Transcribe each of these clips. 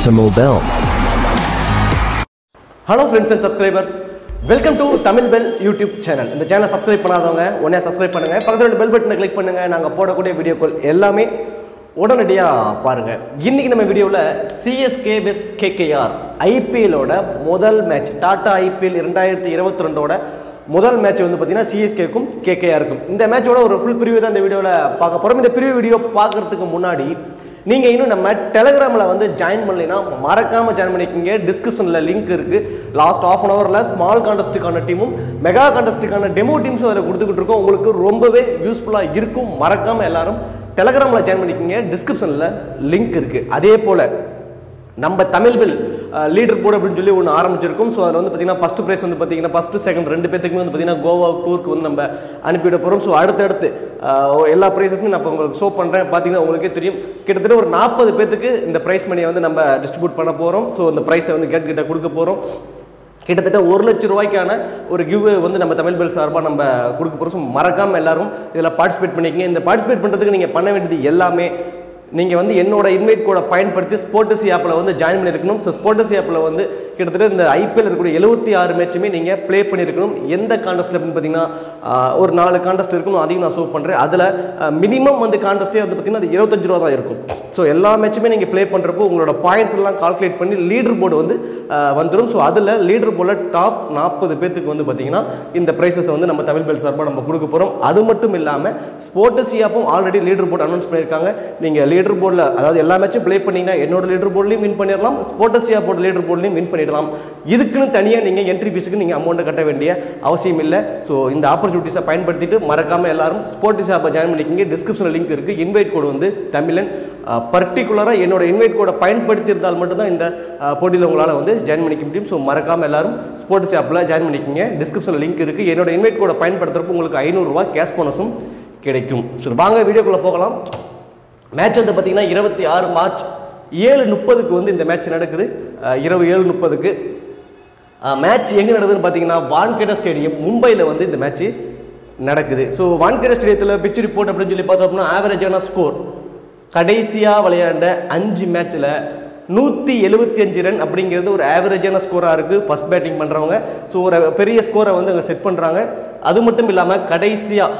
Tamil Bell. Hello friends and subscribers welcome to Tamil bell YouTube channel இந்த channel subscribe பண்ணாதவங்க உடனே subscribe பண்ணுங்க பக்கத்தில் பெல் பட்டனை கிளிக் பண்ணுங்க நாங்கள் போடக்கூடிய வீடியோக்கள் எல்லாமே உடனடியாக பாருங்க இன்னைக்கு நம்ம வீடியோவில் சிஎஸ்கே வெஸ் கேகேஆர் ஐபிஎலோட முதல் மேட்ச் டாடா ஐபிஎல் இரண்டாயிரத்தி இருபத்தி ரெண்டோட முதல் மேட்ச் வந்து பார்த்தீங்கன்னா சிஎஸ்கேக்கும் கேகேஆருக்கும் இந்த மேட்சோட ஒரு ஃபுல் பிரிவு தான் இந்த வீடியோவில் பார்க்க போகிறோம் இந்த பிரிவு வீடியோ பார்க்கறதுக்கு முன்னாடி நீங்கள் இன்னும் நம்ம டெலகிராமில் வந்து ஜாயின் பண்ணலைன்னா மறக்காமல் ஜாயின் பண்ணிக்கோங்க டிஸ்கிரிப்ஷனில் லிங்க் இருக்குது லாஸ்ட் ஆஃப் அன் ஹவரில் ஸ்மால் கான்டெஸ்ட்டுக்கான டீமும் மெகா கான்டெஸ்ட்டுக்கான டெமோ டீம்ஸும் அதில் கொடுத்துக்கிட்டு இருக்கோம் உங்களுக்கு ரொம்பவே யூஸ்ஃபுல்லாக இருக்கும் மறக்காமல் எல்லாரும் டெலகிராமில் ஜாயின் பண்ணிக்கோங்க டிஸ்கிரிப்ஷனில் லிங்க் இருக்குது அதே போல் நம்ம தமிழ் பில் லீடர் போர்டு அப்படின்னு சொல்லி ஒன்று ஆரம்பிச்சிருக்கும் ஸோ அதில் வந்து பார்த்தீங்கன்னா ஃபஸ்ட் ப்ரைஸ் வந்து பார்த்தீங்கன்னா ஃபஸ்ட்டு செகண்ட் ரெண்டு பேத்துக்குமே வந்து பார்த்தீங்கன்னா கோவா டூருக்கு வந்து நம்ம அனுப்பிவிட போகிறோம் ஸோ அடுத்தடுத்து அஹ், எல்லா ப்ரைஸஸும் நான் இப்போ உங்களுக்கு ஷோ பண்ணுறேன் பார்த்தீங்கன்னா உங்களுக்கே தெரியும் கிட்டத்தட்ட ஒரு நாற்பது பேத்துக்கு இந்த ப்ரைஸ் மணியை வந்து நம்ம டிஸ்ட்ரிபியூட் பண்ண போகிறோம் ஸோ இந்த ப்ரைஸை வந்து கேட் கிட்ட கொடுக்க போகிறோம் கிட்டத்தட்ட ஒரு லட்சம் ரூபாய்க்கான ஒரு கிவ் வந்து நம்ம தமிழ் பெல் சார்பாக நம்ம கொடுக்க போகிறோம் ஸோ மறக்காமல் எல்லாரும் இதில் பார்ட்டிசிபேட் பண்ணிக்கங்க இந்த பார்ட்டிசிபேட் பண்ணுறதுக்கு நீங்கள் பண்ண வேண்டியது எல்லாமே நீங்கள் வந்து என்னோட இன்வைட் கோடை பயன்படுத்தி ஸ்போர்ட்ஸ் ஆப்பில் வந்து ஜாயின் பண்ணியிருக்கணும் ஸோ ஸ்போர்ட்ஸ் ஆப்பில் வந்து கிட்டத்தட்ட இந்த ஐபிஎல் இருக்கக்கூடிய எழுபத்தி ஆறு மேட்சுமே நீங்கள் ப்ளே பண்ணியிருக்கணும் எந்த கான்டெஸ்ட்டில் அப்படின்னு பார்த்தீங்கன்னா ஆஹ், ஒரு நாலு கான்டெஸ்ட் இருக்கணும் அதையும் நான் ஷோ பண்ணுறேன் அதில் மினிமம் வந்து கான்டெஸ்ட்டே வந்து பார்த்தீங்கன்னா அது இருபத்தஞ்சு ரூபா தான் இருக்கும் ஸோ எல்லா மேட்சுமே நீங்கள் ப்ளே பண்ணுறப்போ உங்களோட பாயிண்ட்ஸ் எல்லாம் கால்குலேட் பண்ணி லீடர் போர்டு வந்து ஆஹ், வந்துடும் ஸோ அதில் லீடர் போர்டில் டாப் நாற்பது பேத்துக்கு வந்து பார்த்தீங்கன்னா இந்த ப்ரைஸஸ் வந்து நம்ம தமிழ் பெல் சார்பாக நம்ம கொடுக்க போகிறோம் அது மட்டும் இல்லாமல் ஸ்போர்ட்ஸ் ஆப்பும் ஆல்ரெடி லீடர் போர்டு அனௌன்ஸ் பண்ணியிருக்காங்க நீங்கள் லீடர் போர்டில் அதாவது எல்லா மேட்சும் ப்ளே பண்ணீங்கன்னா என்னோட லீடர் போர்ட்லையும் வின் பண்ணிடலாம் ஸ்போர்ட்ஸ் ஆப்போட லீடர் போர்ட்லையும் வின் பண்ணிடலாம் இதுக்குன்னு தனியாக நீங்கள் என்ட்ரி ஃபீஸுக்கு நீங்கள் அமௌண்ட்டை கட்ட வேண்டிய அவசியம் இல்லை ஸோ இந்த ஆப்பர்ச்சுனிட்டிஸை பயன்படுத்திட்டு மறக்காமல் எல்லாரும் ஸ்போர்ட்ஸ் ஆப்பை ஜாயின் பண்ணிக்கிங்க டிஸ்கிரிப்ஷனில் லிங்க் இருக்குது இன்வைட் கோடு வந்து தமிழன் பர்டிகுலராக என்னோட இன்வைட் கோடை பயன்படுத்தி இருந்தால் மட்டும்தான் இந்த அஹ், போட்டியில் உங்களால் வந்து ஜாயின் பண்ணிக்க முடியும் ஸோ மறக்காமல் எல்லாரும் ஸ்போர்ட்ஸ் ஆப்பில் ஜாயின் பண்ணிக்கிங்க டிஸ்கிரிப்ஷனில் லிங்க் இருக்குது என்னோட இன்வைட் கோடை பயன்படுத்துறப்போ உங்களுக்கு ஐநூறுரூவா கேஷ் போனஸும் கிடைக்கும் சரி வாங்க வீடியோக்குள்ளே போகலாம் மேட்ச் வந்து பார்த்தீங்கன்னா இருபத்தி ஆறு மார்ச் ஏழு முப்பதுக்கு வந்து இந்த மேட்ச் நடக்குது அஹ், இரவு ஏழு முப்பதுக்கு மேட்ச் எங்கே நடக்குதுன்னு பார்த்தீங்கன்னா வான்கேட ஸ்டேடியம் மும்பையில் வந்து இந்த மேட்ச் நடக்குது ஸோ வான்கேட ஸ்டேடியத்தில் பிச் ரிப்போர்ட் அப்படின்னு சொல்லி பார்த்தோம் அப்படின்னா ஆவரேஜான ஸ்கோர் கடைசியாக விளையாண்ட அஞ்சு மேட்ச்சில் நூற்றி எழுபத்தி அஞ்சு ரன் அப்படிங்கிறது ஒரு ஆவரேஜான ஸ்கோராக இருக்குது ஃபர்ஸ்ட் பேட்டிங் பண்ணுறவங்க ஸோ ஒரு பெரிய ஸ்கோரை வந்து அங்கே செட் பண்ணுறாங்க அது மட்டும் இல்லாமல் கடைசியாக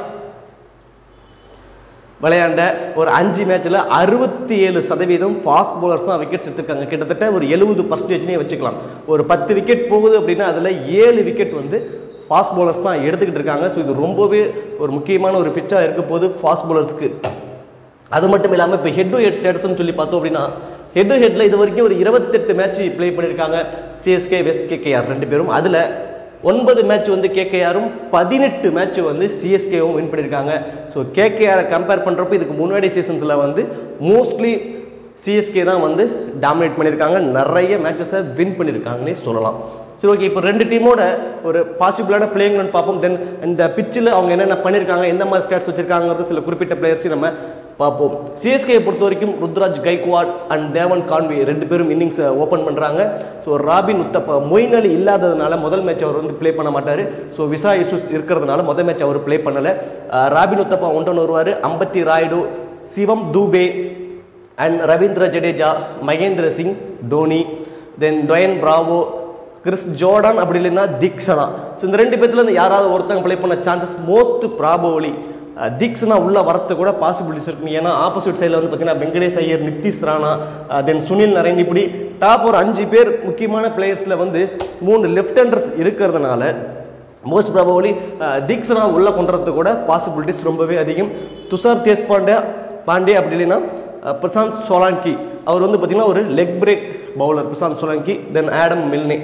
விளையாண்ட ஒரு அஞ்சு மேட்ச்ல அறுபத்தி ஏழு சதவீதம் ஃபாஸ்ட் பவுலர்ஸ் தான் விக்கெட்ஸ் எடுத்திருக்காங்க கிட்டத்தட்ட ஒரு எழுபது பர்சன்டேஜ்னே வச்சுக்கலாம் ஒரு பத்து விக்கெட் போகுது அப்படின்னா அதில் ஏழு விக்கெட் வந்து ஃபாஸ்ட் பவுலர்ஸ் தான் எடுத்துக்கிட்டு இருக்காங்க ஸோ இது ரொம்பவே ஒரு முக்கியமான ஒரு பிச்சாக இருக்க போது ஃபாஸ்ட் பவுலர்ஸ்க்கு அது மட்டும் இல்லாமல் இப்போ ஹெட் டு ஹெட் ஸ்டேட்டஸ்னு சொல்லி பார்த்தோம் அப்படின்னா ஹெட் டு ஹெட்ல இது வரைக்கும் ஒரு இருபத்தெட்டு மேட்ச் ப்ளே பண்ணியிருக்காங்க சிஎஸ்கே வெஸ்ட் கேகேஆர் ரெண்டு பேரும் அதில் ஒன்பது மேட்ச் வந்து கேகேஆரும் பதினெட்டு மேட்ச் வந்து சிஎஸ்கேவும் வின் பண்ணியிருக்காங்க ஸோ கேகேஆரை கம்பேர் பண்ணுறப்போ இதுக்கு முன்னாடி சீசன்ஸில் வந்து மோஸ்ட்லி சிஎஸ்கே தான் வந்து டாமினேட் பண்ணியிருக்காங்க நிறைய மேட்சஸை வின் பண்ணியிருக்காங்கன்னே சொல்லலாம் சரி ஓகே இப்போ ரெண்டு டீமோட ஒரு பாசிபிளான பிளேயிங்னு பார்ப்போம் தென் இந்த பிச்சில் அவங்க என்னென்ன பண்ணியிருக்காங்க எந்த மாதிரி ஸ்டாட்ஸ் வச்சிருக்காங்கிறது சில குறிப்பிட்ட பிளேயர்ஸையும் நம்ம பார்ப்போம் சிஎஸ்கே பொறுத்த வரைக்கும் ருத்ராஜ் கைக்வாட் அண்ட் தேவன் கான்வி ரெண்டு பேரும் இன்னிங்ஸை ஓப்பன் பண்ணுறாங்க ஸோ ராபின் உத்தப்பா மொயின் அலி இல்லாததுனால முதல் மேட்ச் அவர் வந்து ப்ளே பண்ண மாட்டார் ஸோ விசா இஷ்யூஸ் இருக்கிறதுனால முதல் மேட்ச் அவர் ப்ளே பண்ணலை அஹ் ராபின் உத்தப்பா ஒன்றொன்று வருவார் Ambati Rayudu Shivam Dube and Ravindra Jadeja Mahendra Singh Dhoni then Dwayne Bravo Chris Jordan அப்படி இல்லைன்னா தீக்ஷனா ஸோ இந்த ரெண்டு பேத்துல இருந்து யாராவது ஒருத்தங்க ப்ளே பண்ண சான்சஸ் மோஸ்ட் ப்ராபபிளி தீக்ஷனா உள்ள வரத்து கூட பாசிபிலிட்டிஸ் இருக்கும் ஏன்னா ஆப்போசிட் சைடில் வந்து பார்த்தீங்கன்னா வெங்கடேஷ் ஐயர் நித்திஷ் ராணா தென் சுனில் நரேன் இப்படி டாப் ஒரு அஞ்சு பேர் முக்கியமான பிளேயர்ஸில் வந்து மூணு லெஃப்ட் ஹேண்டர்ஸ் இருக்கிறதுனால மோஸ்ட் ப்ராபபிளி தீக்ஷனா உள்ள கொண்டுறது கூட பாசிபிலிட்டிஸ் ரொம்பவே அதிகம் துஷார் தேஷ்பாண்டே பாண்டே அப்படி இல்லைன்னா அஹ், பிரசாந்த் சோலாங்கி அவர் வந்து பார்த்தீங்கன்னா ஒரு leg break bowler Prashant Solanki then Adam Milne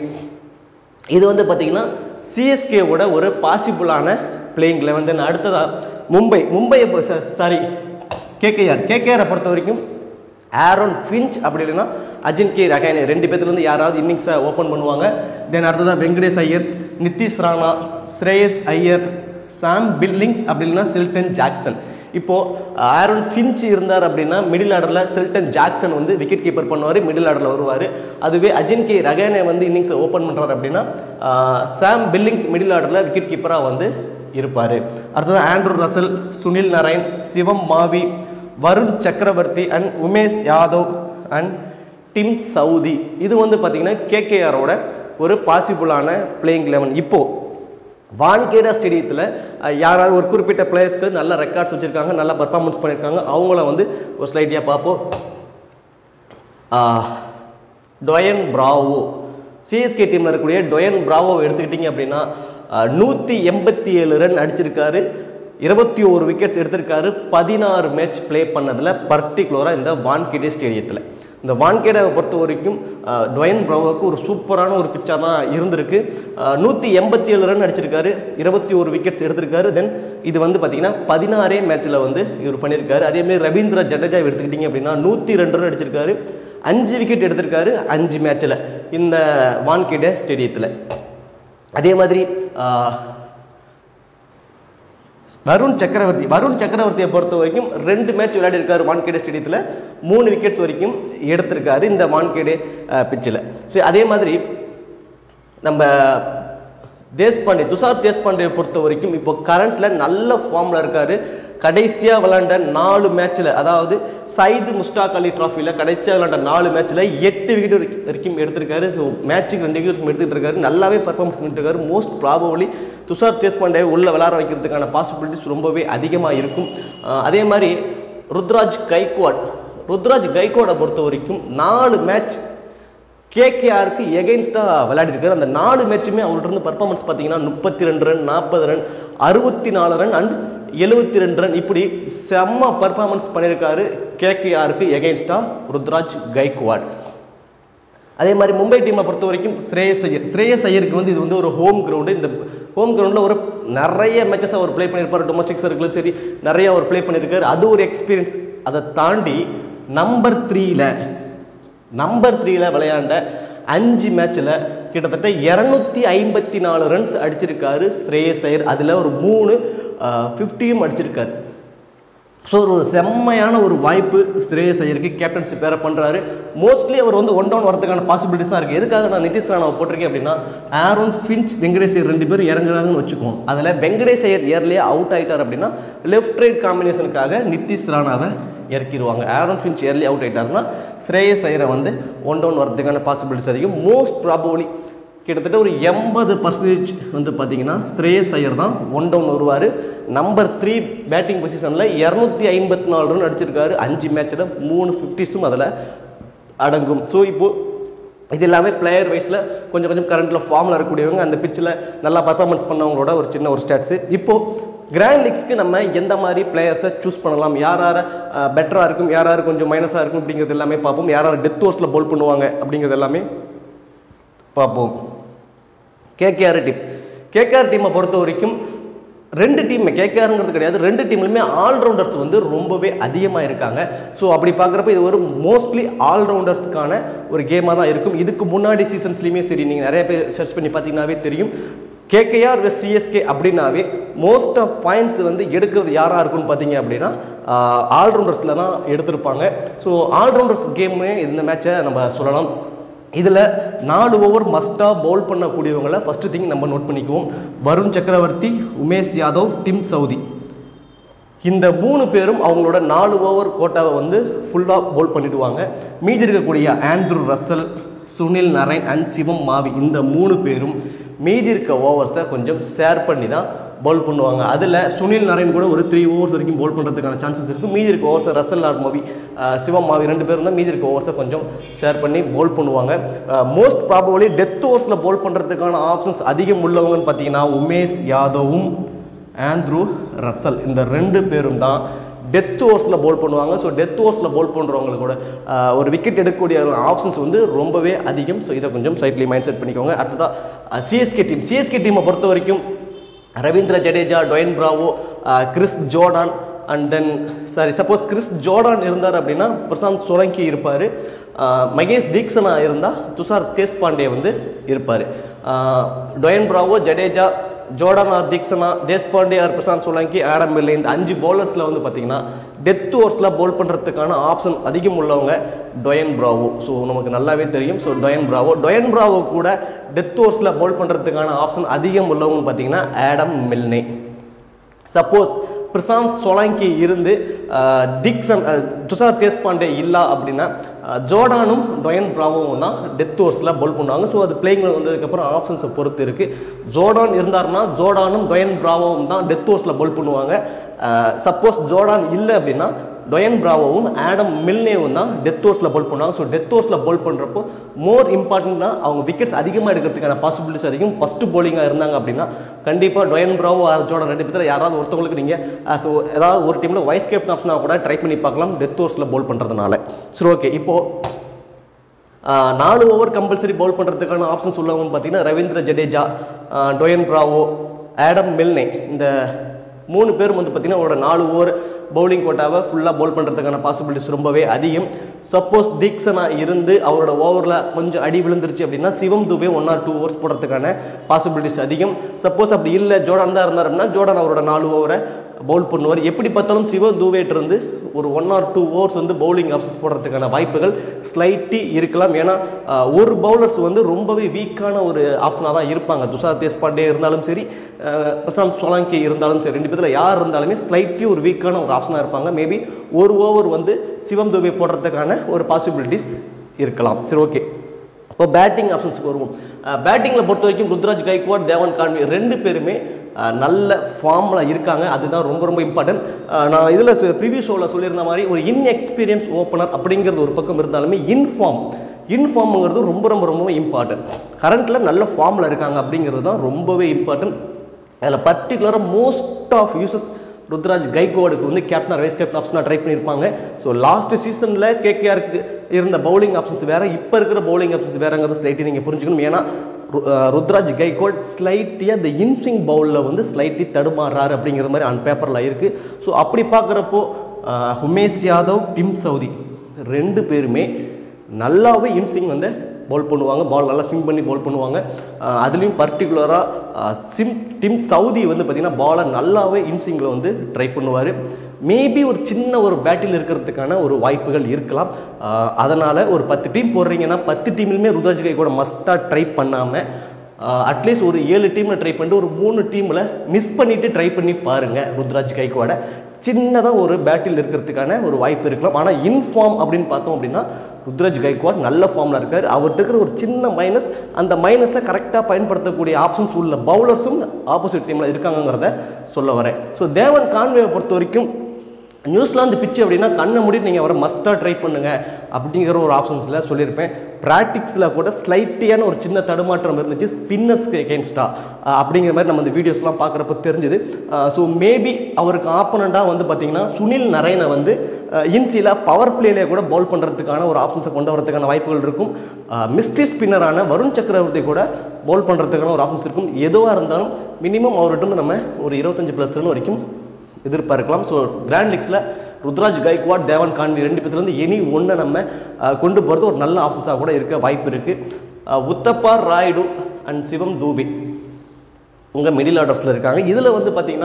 இது வந்து பார்த்தீங்கன்னா சிஎஸ்கேவோட ஒரு பாசிபிளான பிளேயிங் லெவன் தென் அடுத்ததா மும்பை மும்பை சாரி கேகேஆர் கேகேஆரை பொறுத்த வரைக்கும் ஆரோன் ஃபின்ச் அப்படி இல்லைன்னா அஜின் கே ரகானே ரெண்டு பேர்த்துலேருந்து யாராவது இன்னிங்ஸை ஓப்பன் பண்ணுவாங்க தென் அடுத்ததா வெங்கடேஷ் ஐயர் நிதிஷ் ராணா ஸ்ரேயஸ் ஐயர் சாம் பில்லிங்ஸ் அப்படி இல்லைன்னா சில்டன் ஜாக்சன் இப்போ ஆரோன் ஃபின்ச் இருந்தார் அப்படின்னா மிடில் ஆர்டரில் சில்டன் ஜாக்சன் வந்து விக்கெட் கீப்பர் பண்ணுவார் மிடில் ஆர்டரில் வருவார் அதுவே அஜின் கே ரகானே வந்து இன்னிங்ஸை ஓப்பன் பண்ணுறாரு அப்படின்னா ஆஹ், சாம் பில்லிங்ஸ் மிடில் ஆர்டரில் விக்கெட் கீப்பராக வந்து இருப்பார் அடுத்தது Andre Russell Sunil Narine Shivam Mavi Varun Chakravarthy and Umesh Yadav and Tim Southee இது வந்து பார்த்தீங்கன்னா கேகேஆரோட ஒரு பாசிபிளான பிளேயிங் லெவன் இப்போ வான்கேடா ஸ்டேடியத்தில் யாராவது ஒரு குறிப்பிட்ட பிளேயர்ஸ்க்கு நல்ல ரெக்கார்ட்ஸ் வச்சுருக்காங்க நல்ல பர்ஃபார்மன்ஸ் பண்ணியிருக்காங்க அவங்கள வந்து ஒரு ஸ்லைடியாக பார்ப்போம் டொயன் பிராவோ சிஎஸ்கே டீமில் இருக்கக்கூடிய டொயன் பிராவோ எடுத்துக்கிட்டிங்க அப்படின்னா நூற்றி எண்பத்தி ஏழு ரன் அடிச்சிருக்காரு இருபத்தி ஒரு விக்கெட்ஸ் எடுத்திருக்காரு பதினாறு மேட்ச் ப்ளே பண்ணதில் பர்டிகுலராக இந்த வான்கேடே ஸ்டேடியத்தில் இந்த வான்கேடாவை பொறுத்த வரைக்கும் டொயன் ப்ரவோவுக்கு ஒரு சூப்பரான ஒரு பிச்சாக தான் இருந்திருக்கு நூற்றி எண்பத்தி ஏழு ரன் அடிச்சிருக்காரு இருபத்தி ஒரு விக்கெட்ஸ் எடுத்திருக்காரு தென் இது வந்து பார்த்தீங்கன்னா பதினாறே மேட்ச்சில் வந்து இவர் பண்ணியிருக்காரு அதேமாதிரி ரவீந்திர ஜடேஜா எடுத்துக்கிட்டிங்க அப்படின்னா நூற்றி ரெண்டு ரன் அடிச்சிருக்காரு அஞ்சு விக்கெட் எடுத்திருக்காரு அஞ்சு மேட்ச்சில் இந்த வான்கேடே ஸ்டேடியத்தில் அதே மாதிரி வருண் சக்கரவர்த்தி வருண் சக்கரவர்த்தியை பொறுத்த வரைக்கும் ரெண்டு மேட்ச் விளையாடிருக்காரு வான்கேடே ஸ்டேடியத்தில் மூணு விக்கெட்ஸ் வரைக்கும் எடுத்திருக்காரு இந்த வான்கேடே பிச்சில் சரி அதே மாதிரி நம்ம தேஷ்பாண்டே துஷார் தேஷ்பாண்டே பொறுத்த வரைக்கும் இப்போ கரண்ட்ல நல்ல ஃபார்ம்ல இருக்காரு கடைசியா விளையாண்ட நாலு மேட்ச்ல அதாவது சைது முஸ்டாக் அலி டிராஃபில கடைசியா விளையாண்ட நாலு மேட்ச்ல எட்டு விக்கெட் வரைக்கும் எடுத்திருக்காரு ஸோ மேட்சுக்கு ரெண்டு விக்கெட் எடுத்துட்டு இருக்காரு நல்லாவே பர்ஃபார்மன்ஸ் பண்ணிட்டு இருக்காரு மோஸ்ட் ப்ராபபிளி துஷார் தேஷ்பாண்டே உள்ள விளையாட வைக்கிறதுக்கான பாசிபிலிட்டிஸ் ரொம்பவே அதிகமாக இருக்கும் அதே மாதிரி ருத்ராஜ் கைக்வாட் ருத்ராஜ் கைக்வாடை பொறுத்த வரைக்கும் நாலு மேட்ச் கேகேஆருக்கு எகெயின்ஸ்டாக விளையாடிருக்காரு அந்த நாலு மேட்சுமே அவர்கிட்ட இருந்து பர்ஃபார்மன்ஸ் பார்த்தீங்கன்னா முப்பத்தி ரெண்டு ரன் நாற்பது ரன் அறுபத்தி நாலு ரன் அண்ட் எழுபத்தி ரெண்டு ரன் இப்படி செம்ம பர்ஃபார்மன்ஸ் பண்ணியிருக்காரு கேகேஆருக்கு எகெயின்ஸ்டாக ருத்ராஜ் கைக்வாட் அதே மாதிரி மும்பை டீமை பொறுத்த வரைக்கும் ஸ்ரேயஸ் ஐயர் ஸ்ரேயஸ் ஐயருக்கு வந்து இது வந்து ஒரு ஹோம் கிரவுண்டு இந்த ஹோம் கிரவுண்டில் ஒரு நிறைய மேட்சஸ் அவர் ப்ளே பண்ணியிருப்பார் டொமஸ்டிக் சர்க்கிளும் சரி நிறைய அவர் ப்ளே பண்ணியிருக்காரு அது ஒரு எக்ஸ்பீரியன்ஸ் அதை தாண்டி நம்பர் த்ரீல நம்பர் த்ரீல விளையாண்ட அஞ்சு மேட்ச்சில் கிட்டத்தட்ட இரநூத்தி ஐம்பத்தி நாலு ரன்ஸ் அடிச்சிருக்காரு ஸ்ரேயஸ் ஐயர் அதில் ஒரு மூணு ஃபிஃப்டியும் அடிச்சிருக்காரு ஸோ ஒரு செம்மையான ஒரு வாய்ப்பு ஸ்ரேயஸ் ஐயருக்கு கேப்டன்சி பேர பண்ணுறாரு மோஸ்ட்லி அவர் வந்து ஒன் டவுன் வரதுக்கான பாசிபிலிட்டிஸ் தான் இருக்குது எதுக்காக நான் நிதிஷ் ராணாவை போட்டிருக்கேன் அப்படின்னா ஆரோன் ஃபின்ச் வெங்கடேஷ் ஐயர் ரெண்டு பேரும் இறங்குறாங்கன்னு வச்சுக்குவோம் அதில் வெங்கடேஷ் ஐயர் இயர்லேயே அவுட் ஆயிட்டார் அப்படின்னா லெஃப்ட் ரைட் காம்பினேஷனுக்காக நிதிஷ் ராணாவை இறக்கிடுவாங்க ஆரோன் ஃபின்ச் இயர்லி அவுட் ஆயிட்டாருன்னா ஸ்ரேயஸ் ஐயரை வந்து ஒன் டவுன் வரதுக்கான பாசிபிலிட்டிஸ் அதிகம் மோஸ்ட் ப்ராபபிளி கிட்டத்தட்ட ஒரு எண்பது பர்சன்டேஜ் வந்து பார்த்தீங்கன்னா ஸ்ரேயஸ் ஐயர் தான் ஒன் டவுன் வருவார் நம்பர் த்ரீ பேட்டிங் பொசிஷனில் இரநூத்தி ஐம்பத்தி நாலு ரன் அடிச்சிருக்காரு அஞ்சு மேட்ச்சில் மூணு ஃபிஃப்டிஸும் அதில் அடங்கும் ஸோ இப்போது இது எல்லாமே பிளேயர் வைஸில் கொஞ்சம் கொஞ்சம் கரண்ட்டில் ஃபார்மில் இருக்கக்கூடியவங்க அந்த பிச்சில் நல்லா பர்ஃபார்மன்ஸ் பண்ணவங்களோட ஒரு சின்ன ஒரு ஸ்டாட்ஸு இப்போது கிராண்ட் லீக்ஸ்க்கு நம்ம எந்த மாதிரி பிளேயர்ஸை சூஸ் பண்ணலாம் யார் யார் பெட்டராக இருக்கும் யார் யார் கொஞ்சம் மைனஸாக இருக்கும் அப்படிங்கிறது எல்லாமே பார்ப்போம் யார் யார் டெத் ஓவர்ஸில் போல் பண்ணுவாங்க அப்படிங்கிறது எல்லாமே பார்ப்போம் கேகேஆர் டீம் கேகேஆர் டீமை பொறுத்த வரைக்கும் ரெண்டு டீம் கேகேஆருங்கிறது கிடையாது ரெண்டு டீம்லையுமே ஆல்ரவுண்டர்ஸ் வந்து ரொம்பவே அதிகமாக இருக்காங்க ஸோ அப்படி பார்க்குறப்ப இது ஒரு மோஸ்ட்லி ஆல்ரவுண்டர்ஸ்க்கான ஒரு கேமாக தான் இருக்கும் இதுக்கு முன்னாடி சீசன்ஸ்லையுமே சரி நீங்கள் நிறைய பேர் சர்ச் பண்ணி பார்த்தீங்கன்னாவே தெரியும் கேகேஆர் வெஸ் சிஎஸ்கே அப்படின்னாவே மோஸ்ட் ஆஃப் பாயிண்ட்ஸ் வந்து எடுக்கிறது யாராக இருக்கும்னு பார்த்தீங்க அப்படின்னா ஆல்ரவுண்டர்ஸில் தான் எடுத்திருப்பாங்க ஸோ ஆல்ரவுண்டர்ஸ் கேம்னே இந்த மேட்சை நம்ம சொல்லலாம் இதில் நாலு ஓவர் மஸ்டாக பவுல் பண்ணக்கூடியவங்களை ஃபஸ்ட்டு திங் நம்ம நோட் பண்ணிக்குவோம் வருண் சக்கரவர்த்தி உமேஷ் யாதவ் டிம் சவுதி இந்த மூணு பேரும் அவங்களோட நாலு ஓவர் கோட்டாவை வந்து ஃபுல்லாக பவுல் பண்ணிடுவாங்க மீதி இருக்கக்கூடிய Andre Russell Sunil Narine and Shivam Mavi இந்த மூணு பேரும் மீதி இருக்க ஓவர்ஸை கொஞ்சம் ஷேர் பண்ணி தான் பவுல் பண்ணுவாங்க அதில் சுனில் நரேன் கூட ஒரு த்ரீ ஓவர்ஸ் வரைக்கும் பவுல் பண்ணுறதுக்கான சான்சஸ் இருக்குது மீதி இருக்க ஓவர்ஸை ரசல் ஆர் மாவி சிவம் மாவி ரெண்டு பேரும் தான் மீதி இருக்க ஓவர்ஸை கொஞ்சம் ஷேர் பண்ணி பவுல் பண்ணுவாங்க மோஸ்ட் ப்ராபபிளி டெத் ஓவர்ஸில் பவுல் பண்ணுறதுக்கான ஆப்ஷன்ஸ் அதிகம் உள்ளவங்கன்னு பார்த்தீங்கன்னா உமேஷ் யாதவும் ஆண்ட்ரூ ரசல் இந்த ரெண்டு பேரும் தான் டெத் ஓவர்ஸில் பவுல் பண்ணுவாங்க ஸோ டெத் ஓவர்ஸில் பவுல் பண்ணுறவங்களுக்கு கூட ஆஹ், ஒரு விக்கெட் எடுக்கக்கூடிய ஆப்ஷன்ஸ் வந்து ரொம்பவே அதிகம் ஸோ இதை கொஞ்சம் சைட்லி மைண்ட் செட் பண்ணிக்கோங்க அடுத்ததாக சிஎஸ்கே டீம் சிஎஸ்கே டீமை பொறுத்த வரைக்கும் ரவீந்திர ஜடேஜா டொயன் பிராவோ ஆஹ், Chris Jordan and then sorry suppose Chris Jordan இருந்தார் அப்படின்னா பிரசாந்த் சோலங்கி இருப்பார் மகேஷ் தீக்ஷனா இருந்தால் துஷார் தேஷ்பாண்டே வந்து இருப்பார் Dwayne Bravo Jadeja Jordan or Theekshana Deshpande or Prashant Solanki Adam Milne இந்த அஞ்சு பவுலர்ஸில் வந்து பார்த்தீங்கன்னா டெத் ஓவர்ஸில் பவுல் பண்ணுறதுக்கான ஆப்ஷன் அதிகம் உள்ளவங்க டொயன் பிராவோ ஸோ நமக்கு நல்லாவே தெரியும் so Dwayne Bravo Dwayne Bravo கூட டெத் ஓவர்ஸில் பவுல் பண்ணுறதுக்கான ஆப்ஷன் அதிகம் உள்ளவங்கன்னு பார்த்தீங்கன்னா Adam Milne suppose Prashant Solanki இருந்து ஆஹ், திக்சன் ஆஹ், துஷார் தேஷ்பாண்டே இல்லா அப்படின்னா ஆஹ், ஜோர்டானும் டொயன் பிராவோவும் தான் டெத் ஓவர்ஸில் பவுல் பண்ணுவாங்க ஸோ அது பிளேயிங் வந்ததுக்கப்புறம் ஆப்ஷன்ஸை பொறுத்து இருக்கு ஜோர்டான் இருந்தாருன்னா ஜோர்டானும் டொயன் பிராவோவும் தான் டெத் ஓவர்ஸில் பவுல் பண்ணுவாங்க சப்போஸ் ஜோர்டான் இல்லை அப்படின்னா டொயன் பிராவோவும் ஆடம் மில்னேவும் தான் டெத் ஓவர்ஸில் பவுல் பண்ணுவாங்க ஸோ டெத் ஓவர்ஸில் பவுல் பண்ணுறப்போ மோர் இம்பார்ட்டன்ட்னா அவங்க விக்கெட்ஸ் அதிகமாக எடுக்கிறதுக்கான பாசிபிலிட்டிஸ் அதிகம் ஃபஸ்ட்டு bowling-ஆ இருந்தாங்க அப்படின்னா கண்டிப்பாக டொயன் பிராவோ ஆர் ஜோர்டான் ரெண்டு பேர்த்துல யாராவது ஒருத்தவங்களுக்கு நீங்கள் ஸோ ஏதாவது ஒரு டீமில் வைஸ் கேப்டன் ஆப்ஷனாக கூட ட்ரை பண்ணி பார்க்கலாம் டெத் ஓவர்ஸில் பவுல் பண்ணுறதுனால சரி ஓகே இப்போது ஆஹ் நாலு ஓவர் கம்பல்சரி பவுல் பண்ணுறதுக்கான ஆப்ஷன்ஸ் உள்ளவங்கன்னு பார்த்தீங்கன்னா ரவீந்திர ஜடேஜா ஆஹ் டொயன் பிராவோ ஆடம் மில்னே இந்த மூணு பேரும் வந்து பார்த்தீங்கன்னா அவரோட நாலு ஓவர் பவுலிங் கோட்டாவை ஃபுல்லாக பவுல் பண்ணுறதுக்கான பாசிபிலிட்டிஸ் ரொம்பவே அதிகம் சப்போஸ் தீக்ஷனா இருந்து அவரோட ஓவரில் கொஞ்சம் அடி விழுந்துருச்சு அப்படின்னா Shivam Dube one or two overs போடுறதுக்கான பாசிபிலிட்டிஸ் அதிகம் சப்போஸ் அப்படி இல்லை ஜோர்டான் தான் இருந்தார் அப்படின்னா ஜோர்டான் அவரோட நாலு ஓவரை பவுல் பண்ணுவார் எப்படி பார்த்தாலும் சிவ தூவேட் இருந்து ஒரு ஒன் ஆர் டூ ஓவர்ஸ் வந்து பவுலிங் ஆப்ஷன்ஸ் போடுறதுக்கான வாய்ப்புகள் ஸ்லைட்டி இருக்கலாம் ஏன்னா ஆஹ், ஒரு பவுலர்ஸ் வந்து ரொம்பவே வீக்கான ஒரு ஆப்ஷனாக தான் இருப்பாங்க துஷார் தேஷ்பாண்டே இருந்தாலும் சரி ஆஹ், பிரசாந்த் சோலாங்கி இருந்தாலும் சரி ரெண்டு பேத்துல யார் இருந்தாலுமே ஸ்லைட்லி ஒரு வீக்கான ஒரு ஆப்ஷனாக இருப்பாங்க மேபி ஒரு ஓவர் வந்து சிவம் துபே போடுறதுக்கான ஒரு பாசிபிலிட்டிஸ் இருக்கலாம் சரி ஓகே இப்போ பேட்டிங் ஆப்ஷன்ஸ்க்கு வருவோம் பேட்டிங்கில் பொறுத்த வரைக்கும் ருத்ராஜ் கைக்வாட் தேவன் கான்வி ரெண்டு பேருமே அஹ், நல்ல ஃபார்மில் இருக்காங்க அதுதான் ரொம்ப ரொம்ப இம்பார்ட்டன்ட் நான் இதில் ப்ரிவியூ ஷோவில் சொல்லியிருந்த மாதிரி ஒரு இன்எக்ஸ்பீரியன்ஸ் ஓப்பனர் அப்படிங்கிறது ஒரு பக்கம் இருந்தாலுமே இன்ஃபார்ம் இன்ஃபார்ம்ங்கிறது ரொம்ப ரொம்ப ரொம்ப இம்பார்ட்டன்ட் கரண்ட்டில் நல்ல ஃபார்மில் இருக்காங்க அப்படிங்கிறது தான் ரொம்பவே இம்பார்ட்டன்ட் அதில் பர்டிகுலராக மோஸ்ட் ஆஃப் யூசஸ் ருத்ராஜ் கைக்வாடுக்கு வந்து கேப்டன் வைஸ் கேப்டன் ஆப்ஷனாக ட்ரை பண்ணியிருப்பாங்க ஸோ லாஸ்ட் சீசனில் கேகேஆருக்கு இருந்த பவுலிங் ஆப்ஷன்ஸ் வேற இப்போ இருக்கிற பவுலிங் ஆப்ஷன்ஸ் வேறங்கிறது ஸ்லைட்டி நீங்கள் புரிஞ்சுக்கணும் ஏன்னா ரு- அஹ் ருத்ராஜ் கைக்வாட் ஸ்லைட்டியாக இந்த இன்ஸ்விங் பவுலில் வந்து ஸ்லைட்டி தடுமாறுறாரு அப்படிங்கிற மாதிரி ஆன் பேப்பரில் இருக்குது ஸோ அப்படி பார்க்குறப்போ உமேஷ் யாதவ் டிம் சவுதி ரெண்டு பேருமே நல்லாவே இன்ஸ்விங் வந்து பவுல் பண்ணுவாங்க பால் நல்லா ஸ்விங் பண்ணி பவுல் பண்ணுவாங்க அஹ் அதுலேயும் பர்டிகுலராக சிம் டிம் சவுதி வந்து பார்த்தீங்கன்னா பாலை நல்லாவே இன்ஸ்விங்கில் வந்து ட்ரை பண்ணுவார் மேபி ஒரு சின்ன ஒரு பேட்டில் இருக்கிறதுக்கான ஒரு வாய்ப்புகள் இருக்கலாம் அஹ் அதனால ஒரு பத்து டீம் போடுறீங்கன்னா பத்து டீம்லையுமே ருத்ராஜ் கை கூட மஸ்ட்டாக ட்ரை பண்ணாமல் அட்லீஸ்ட் ஒரு ஏழு டீமில் ட்ரை பண்ணிட்டு ஒரு மூணு டீமில் மிஸ் பண்ணிட்டு ட்ரை பண்ணி பாருங்க ருத்ராஜ் கைக்கோட சின்னதாக ஒரு பேட்டில் இருக்கிறதுக்கான ஒரு வாய்ப்பு இருக்கலாம் ஆனால் இன்ஃபார்ம் அப்படின்னு பார்த்தோம் அப்படின்னா ருத்ராஜ் கைக்வாட் நல்ல ஃபார்மில் இருக்கார் அவர்கிட்ட இருக்கிற ஒரு சின்ன மைனஸ் அந்த மைனஸை கரெக்டாக பயன்படுத்தக்கூடிய ஆப்ஷன்ஸ் உள்ள பவுலர்ஸும் ஆப்போசிட் டீமில் இருக்காங்கங்கிறத சொல்ல வரேன் ஸோ தேவன் கான்வேவை பொறுத்த வரைக்கும் நியூசிலாந்து பிச்சு அப்படின்னா கண்ணை மூடிட்டு நீங்கள் அவரை மஸ்ட்டாக ட்ரை பண்ணுங்க அப்படிங்கிற ஒரு ஆப்ஷன்ஸில் சொல்லியிருப்பேன் ப்ராக்டிக்ஸில் கூட ஸ்லைட்டியான ஒரு சின்ன தடுமாற்றம் இருந்துச்சு ஸ்பின்னர்ஸ்க்கு எகென்ஸ்டா அப்படிங்கிற மாதிரி நம்ம இந்த வீடியோஸ்லாம் பார்க்குறப்ப தெரிஞ்சுது ஸோ மேபி அவருக்கு ஆப்பனண்ட்டாக வந்து பார்த்தீங்கன்னா சுனில் நரேனை வந்து இன்சியில் பவர் பிளேலே கூட பவுல் பண்ணுறதுக்கான ஒரு ஆப்ஷன்ஸை கொண்டு வரதுக்கான வாய்ப்புகள் இருக்கும் மிஸ்ட்ரி ஸ்பின்னரான வருண் சக்கரவர்த்தி கூட பவுல் பண்ணுறதுக்கான ஒரு ஆப்ஷன்ஸ் இருக்கும் எதுவாக இருந்தாலும் மினிமம் அவர்கிட்ட இருந்து நம்ம ஒரு இருபத்தஞ்சு ப்ளஸ் ரன் வரைக்கும் எதிர்பார்க்கலாம் ஸோ கிராண்ட் லீக்ஸில் ருத்ராஜ் கைக்வாட் தேவன் கான்வி ரெண்டு பேர்த்துலேருந்து எனி ஒன்றை நம்ம அஹ், கொண்டு போகிறது ஒரு நல்ல ஆப்ஷன்ஸாக கூட இருக்க வாய்ப்பு இருக்குது உத்தப்பா ராய்டு அண்ட் சிவம் தூபே உங்கள் மிடில் ஆர்டர்ஸில் இருக்காங்க இதில் வந்து பார்த்தீங்கன்னா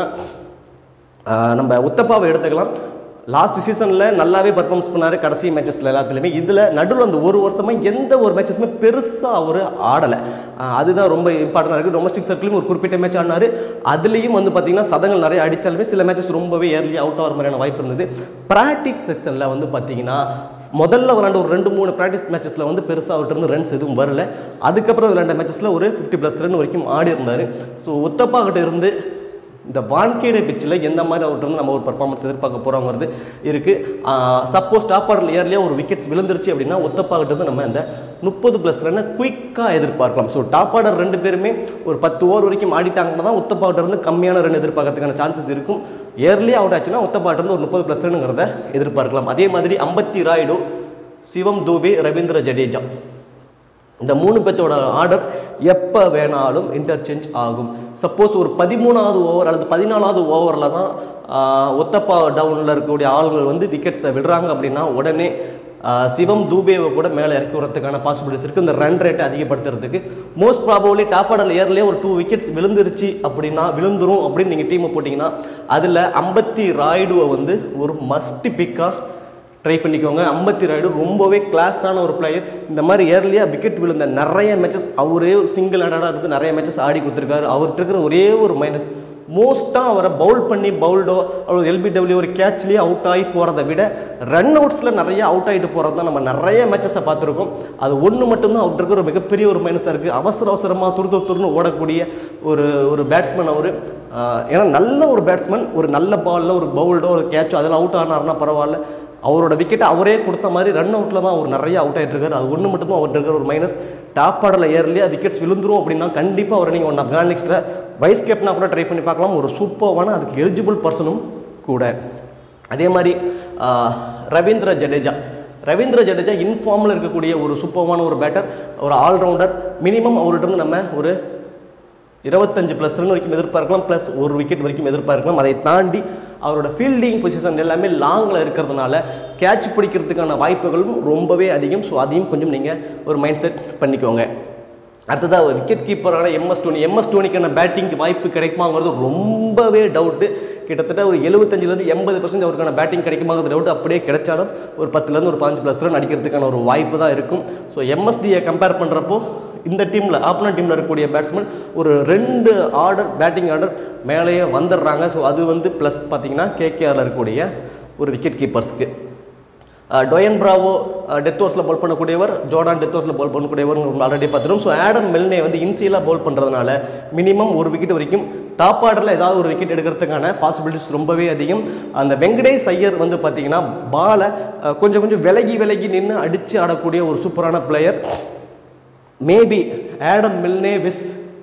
ஆஹ் நம்ம உத்தப்பாவை எடுத்துக்கலாம் லாஸ்ட் சீசனில் நல்லாவே பர்ஃபார்மன்ஸ் பண்ணாரு கடைசி மேட்சஸில் எல்லாத்துலேயுமே இதில் நடுவில் அந்த ஒரு வருஷமா எந்த ஒரு மேட்சஸுமே பெருசாக அவர் ஆடலை அதுதான் ரொம்ப இம்பார்ட்டண்டாக இருக்குது டொமஸ்டிக் சர்க்கிளையும் ஒரு குறிப்பிட்ட மேட்ச் ஆடினாரு அதுலேயும் வந்து பார்த்தீங்கன்னா சதங்கள் நிறைய அடித்தாலுமே சில மேட்சஸ் ரொம்பவே ஏர்லி அவுட் ஆகிற மாதிரியான வாய்ப்பு இருந்தது ப்ராக்டிக் செக்ஷனில் வந்து பார்த்தீங்கன்னா முதல்ல விளாண்ட ஒரு ரெண்டு மூணு ப்ராக்டிஸ் மேட்சஸில் வந்து பெருசாக அவர்கிட்ட இருந்து ரன்ஸ் எதுவும் வரல அதுக்கப்புறம் விளாண்ட மேட்சஸில் ஒரு ஃபிஃப்டி ப்ளஸ் ரன் வரைக்கும் ஆடி இருந்தார் ஸோ உத்தப்பா கிட்ட இருந்து இந்த வான்கேடை பிச்சில் எந்த மாதிரி அவர்கிட்ட இருந்து நம்ம ஒரு பர்ஃபார்மன்ஸ் எதிர்பார்க்க போகிறோங்கிறது இருக்குது சப்போஸ் டாப் ஆர்டர் இயர்லேயே ஒரு விக்கெட்ஸ் விழுந்துருச்சு அப்படின்னா ஒத்தப்பாகிட்ட இருந்து நம்ம அந்த முப்பது ப்ளஸ் ரன்னை குயிக்காக எதிர்பார்க்கலாம் ஸோ டாப் ஆர்டர் ரெண்டு பேருமே ஒரு பத்து ஓவர் வரைக்கும் ஆடிட்டாங்கன்னா தான் ஒத்தப்பாகிட்ட இருந்து கம்மியான ரன் எதிர்பார்க்கறதுக்கான சான்சஸ் இருக்கும் இயர்லி அவுட் ஆச்சுன்னா ஒத்தப்பாகிட்ட இருந்து ஒரு முப்பது ப்ளஸ் ரன்னுங்கிறத எதிர்பார்க்கலாம் அதே மாதிரி அம்பத்தி ராய்டு சிவம் தூபே ரவீந்திர ஜடேஜா இந்த மூணு பேர்த்தோட ஆர்டர் எப்போ வேணாலும் இன்டர்சேஞ்ச் ஆகும் சப்போஸ் ஒரு பதிமூணாவது ஓவர் அல்லது பதினாலாவது ஓவரில் தான் ஆஹ், ஒத்தப்பா டவுனில் இருக்கக்கூடிய ஆளுங்கள் வந்து விக்கெட்ஸை விடுறாங்க அப்படின்னா உடனே ஆஹ், சிவம் தூபேவை கூட மேலே இறக்கி வரதுக்கான பாசிபிலிட்டிஸ் இருக்குது இந்த ரன் ரேட்டை அதிகப்படுத்துறதுக்கு மோஸ்ட் ப்ராபப்ளி டாப் ஆர்டர் இயர்லேயே ஒரு டூ விக்கெட்ஸ் விழுந்துருச்சு அப்படின்னா விழுந்துரும் அப்படின்னு நீங்கள் டீமை போட்டிங்கன்னா அதில் அம்பத்தி ராய்டுவை வந்து ஒரு மஸ்ட் பிக்காக ட்ரை பண்ணிக்கோங்க அம்பத்தி ராய்டு ரொம்பவே கிளாஸான ஒரு பிளேயர் இந்த மாதிரி ஏர்லியாக விக்கெட் விழுந்த நிறைய மேட்சஸ் அவரே சிங்கிள் ஹேண்டடாக இருந்து நிறைய மேட்சஸ் ஆடி கொடுத்துருக்காரு அவர்கிட்ட இருக்கிற ஒரே ஒரு மைனஸ் மோஸ்ட்டாக அவரை பவுல் பண்ணி பவுல்டோ அவர் எல்பிடபிள்யூ ஒரு கேட்ச்லேயே அவுட் ஆகி போகிறத விட ரன் அவுட்ஸில் நிறைய அவுட் ஆகிட்டு போகிறது தான் நம்ம நிறைய மேட்சஸை பார்த்துருக்கோம் அது ஒன்று மட்டும்தான் அவருக்கு இருக்கிற ஒரு மிகப்பெரிய ஒரு மைனஸாக இருக்குது அவசர அவசரமாக துரு துரு துருன்னு ஓடக்கூடிய ஒரு ஒரு பேட்ஸ்மேன் அவர் ஏன்னா நல்ல ஒரு பேட்ஸ்மேன் ஒரு நல்ல பாலில் ஒரு பவுல்டோ ஒரு கேட்சோ அதில் அவுட் ஆனார்னா பரவாயில்ல அவரோட விக்கெட்டை அவரே கொடுத்த மாதிரி ரன் அவுட்டில் தான் அவர் நிறைய அவுட் ஆகிட்டு இருக்காரு அது ஒன்று மட்டும் தான் அவர்கிட்ட இருக்கிற ஒரு மைனஸ் டாப் ஆர்டரில் ஏர்லியாக விக்கெட்ஸ் விழுந்துரும் அப்படின்னா கண்டிப்பாக அவர் நீங்கள் ஒன் ஆஃப் கிராண்டிக்ஸில் வைஸ் கேப்டனாக கூட ட்ரை பண்ணி பார்க்கலாம் ஒரு சூப்பர்வான அதுக்கு எலிஜிபிள் பர்சனும் கூட அதே மாதிரி ஆஹ், ரவீந்திர ஜடேஜா ரவீந்திர ஜடேஜா இன்ஃபார்மில் இருக்கக்கூடிய ஒரு சூப்பர்வான ஒரு பேட்டர் ஒரு ஆல்ரவுண்டர் மினிமம் அவர்கிட்ட இருந்து நம்ம ஒரு இருபத்தஞ்சு ப்ளஸ் ரன் வரைக்கும் எதிர்பார்க்கலாம் ப்ளஸ் ஒரு விக்கெட் வரைக்கும் எதிர்பார்க்கலாம் அதை தாண்டி அவரோட ஃபீல்டிங் பொசிஷன் எல்லாமே லாங்கில் இருக்கிறதுனால கேட்ச் பிடிக்கிறதுக்கான வாய்ப்புகளும் ரொம்பவே அதிகம் ஸோ அதையும் கொஞ்சம் நீங்கள் ஒரு மைண்ட் செட் பண்ணிக்கோங்க அடுத்ததாக விக்கெட் கீப்பரான எம்எஸ் டோனி எம்எஸ் டோனிக்கான பேட்டிங்க்கு வாய்ப்பு கிடைக்குமாங்கிறது ரொம்பவே டவுட்டு கிட்டத்தட்ட ஒரு எழுபத்தஞ்சிலேருந்து எண்பது பர்சன்ட் அவருக்கான பேட்டிங் கிடைக்குமாங்கிறது டவுட் அப்படியே கிடைச்சாலும் ஒரு பத்துலேருந்து ஒரு பாஞ்சு ப்ளஸ் ரன் அடிக்கிறதுக்கான ஒரு வாய்ப்பு தான் இருக்கும் ஸோ எம்எஸ்டியை கம்பேர் பண்ணுறப்போ இந்த டீமில் ஆப்போனன்ட் டீமில் இருக்கக்கூடிய பேட்ஸ்மேன் ஒரு ரெண்டு ஆர்டர் பேட்டிங் ஆர்டர் மேலேயே வந்துடுறாங்க ஸோ அது வந்து ப்ளஸ் பார்த்தீங்கன்னா கேகேஆரில் இருக்கக்கூடிய ஒரு விக்கெட் கீப்பர்ஸ்க்கு டொயன் பிராவோ டெத் ஓவர்ஸில் பால் பண்ணக்கூடியவர் ஜோர்டான் டெத் ஓவர்ஸில் பால் பண்ணக்கூடியவர் ஆல்ரெடி பார்த்துரும் ஸோ ஆடம் மெல்னே வந்து இன்சியலாக பால் பண்ணுறதுனால மினிமம் ஒரு விக்கெட் வரைக்கும் டாப் ஆர்டரில் ஏதாவது ஒரு விக்கெட் எடுக்கிறதுக்கான பாசிபிலிட்டிஸ் ரொம்பவே அதிகம் அந்த வெங்கடேஷ் ஐயர் வந்து பார்த்தீங்கன்னா பாலை கொஞ்சம் கொஞ்சம் விலகி விலகி நின்று அடித்து ஆடக்கூடிய ஒரு சூப்பரான player maybe Adam Milne vs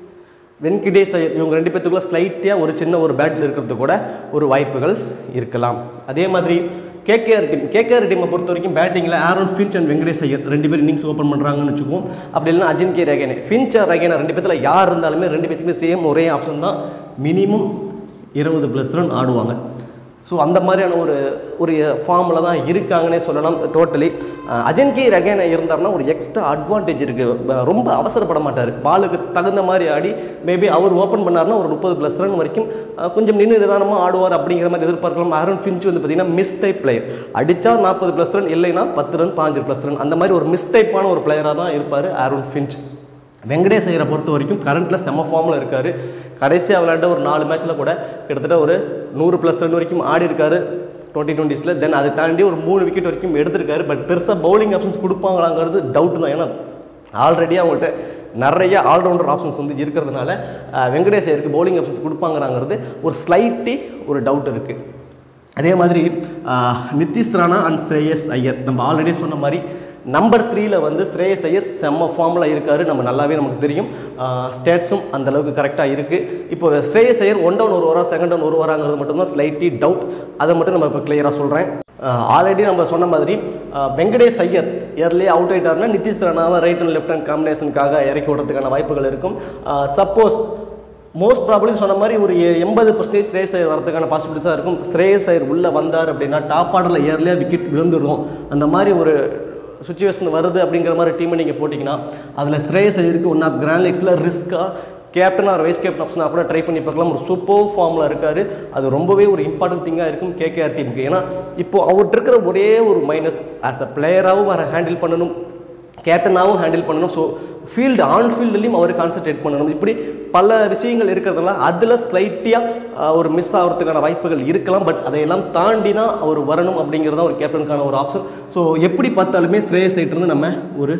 Venkatesh Iyer இவங்க ரெண்டு பேத்துக்குள்ள ஸ்லைட்டியாக ஒரு சின்ன ஒரு பேட்டில் இருக்கிறது கூட ஒரு வாய்ப்புகள் இருக்கலாம் அதே மாதிரி கேகேஆர் டீம் கேகேஆர் டீமை பொறுத்த வரைக்கும் பேட்டிங்கில் Aaron Finch and Venkatesh Iyer ரெண்டு பேரும் இன்னிங்ஸ் ஓப்பன் பண்ணுறாங்கன்னு வச்சுக்குவோம் அப்படி இல்லைன்னா அஜின்கே ரகேனே ஃபின்ச் ரகேனா ரெண்டு பேத்துல யார் இருந்தாலுமே ரெண்டு பேத்துக்குமே சேம் ஒரே ஆப்ஷன் தான் மினிமம் இருபது ப்ளஸ் ரன் ஆடுவாங்க ஸோ அந்த மாதிரியான ஒரு ஒரு ஃபார்மில் தான் இருக்காங்கன்னே சொல்லலாம் டோட்டலி அஜன்கே ரகேனா இருந்தார்னா ஒரு எக்ஸ்ட்ரா அட்வான்டேஜ் இருக்குது ரொம்ப அவசரப்பட மாட்டார் பாலுக்கு தகுந்த மாதிரி ஆடி மேபி அவர் ஓப்பன் பண்ணார்னா ஒரு முப்பது ப்ளஸ் ரன் வரைக்கும் அஹ், கொஞ்சம் நின்று நிதானமாக ஆடுவார் அப்படிங்கிற மாதிரி எதிர்பார்க்கலாம் ஆரன் ஃபின்ச் வந்து பார்த்தீங்கன்னா மிஸ் டைப் பிளேயர் அடித்தா நாற்பது ப்ளஸ் ரன் இல்லைன்னா பத்து ரன் பாஞ்சு ப்ளஸ் ரன் அந்த மாதிரி ஒரு மிஸ் டைப்பான ஒரு பிளேயராக தான் இருப்பார் ஆரோன் ஃபின்ச் வெங்கடேஷ் ஐயரை பொறுத்த வரைக்கும் கரண்ட்டில் செம ஃபார்மில் இருக்கார் கடைசியாக விளையாண்ட ஒரு நாலு மேட்ச்சில் கூட கிட்டத்தட்ட ஒரு நூறு ப்ளஸ் ரன் வரைக்கும் ஆடி இருக்காரு டுவெண்ட்டி டுவெண்ட்டிஸில் தென் அதை தாண்டி ஒரு மூணு விக்கெட் வரைக்கும் எடுத்திருக்காரு பட் பெருசாக பவுலிங் ஆப்ஷன்ஸ் கொடுப்பாங்களாங்கிறது டவுட் தான் ஏன்னா ஆல்ரெடி அவங்கள்ட்ட நிறைய ஆல்ரவுண்டர் ஆப்ஷன்ஸ் வந்து இருக்கிறதுனால அஹ், வெங்கடேஷ் ஐயருக்கு பவுலிங் ஆப்ஷன்ஸ் கொடுப்பாங்கறாங்கிறது ஒரு ஸ்லைட்டி ஒரு டவுட் இருக்குது அதே மாதிரி ஆஹ், நிதிஷ் ராணா அண்ட் ஸ்ரேயஸ் ஐயர் நம்ம ஆல்ரெடி சொன்ன மாதிரி நம்பர் த்ரீல வந்து ஸ்ரேயஸ் ஐயர் செம்ம ஃபார்மில் இருக்காரு நம்ம நல்லாவே நமக்கு தெரியும் ஸ்டேட்ஸும் அந்த அளவுக்கு கரெக்டாக இருக்கு இப்போ ஸ்ரேயஸ் ஐயர் ஒன் டவுன் ஒரு வரா செகண்ட் டவுன் ஒரு வராங்கிறது மட்டும்தான் ஸ்லைட்லி டவுட் அதை மட்டும் நம்ம இப்போ கிளியராக சொல்கிறேன் ஆல்ரெடி நம்ம சொன்ன மாதிரி ஆஹ், வெங்கடேஷ் ஐயர் இயர்லி அவுட் ஆயிட்டாருன்னா நிதிஷ் ராணாவை ரைட் அண்ட் லெஃப்ட் ஹேண்ட் காம்பினேஷனுக்காக இறக்கி விடுறதுக்கான வாய்ப்புகள் இருக்கும் சப்போஸ் மோஸ்ட் ப்ராபப்ளி சொன்ன மாதிரி ஒரு எண்பது பர்சன்டேஜ் ஸ்ரேயஸ் ஐயர் வரதுக்கான பாசிபிலிட்டி தான் இருக்கும் ஸ்ரேயஸ் ஐயர் உள்ளே வந்தார் அப்படின்னா டாப் ஆர்டரில் ஏர்லியாக விக்கெட் விழுந்துடும் அந்த மாதிரி ஒரு சுச்சுவேஷன் வருது அப்படிங்கிற மாதிரி டீமை நீங்கள் போட்டிங்கன்னா அதில் ஸ்ரேயஸ் ஐயருக்கு ஒன் ஆஃப் கிராண்ட் லீக்ஸில் ரிஸ்க்காக கேப்டன் ஆர் வைஸ் கேப்டன் ஆப்ஷனாக கூட ட்ரை பண்ணி பார்க்கலாம் ஒரு சூப்பர் ஃபார்மில் இருக்காரு அது ரொம்பவே ஒரு இம்பார்ட்டன்ட் திங்காக இருக்கும் கேகேஆர் டீமுக்கு ஏன்னா இப்போ அவர்கிட்ட இருக்கிற ஒரே ஒரு மைனஸ் ஆஸ் அ பிளேயராகவும் அவரை ஹேண்டில் பண்ணணும் கேப்டனாகவும் ஹேண்டில் பண்ணணும் ஸோ ஃபீல்டு ஆன் ஃபீல்டுலையும் அவர் கான்சென்ட்ரேட் பண்ணணும் இப்படி பல விஷயங்கள் இருக்கிறதுனால அதில் ஸ்லைட்டியாக ஒரு மிஸ் ஆகிறதுக்கான வாய்ப்புகள் இருக்கலாம் பட் அதையெல்லாம் தாண்டி தான் அவர் வரணும் அப்படிங்கிறது தான் ஒரு கேப்டனுக்கான ஒரு ஆப்ஷன் ஸோ எப்படி பார்த்தாலுமே ஸ்ரேயஸ் இருந்து நம்ம ஒரு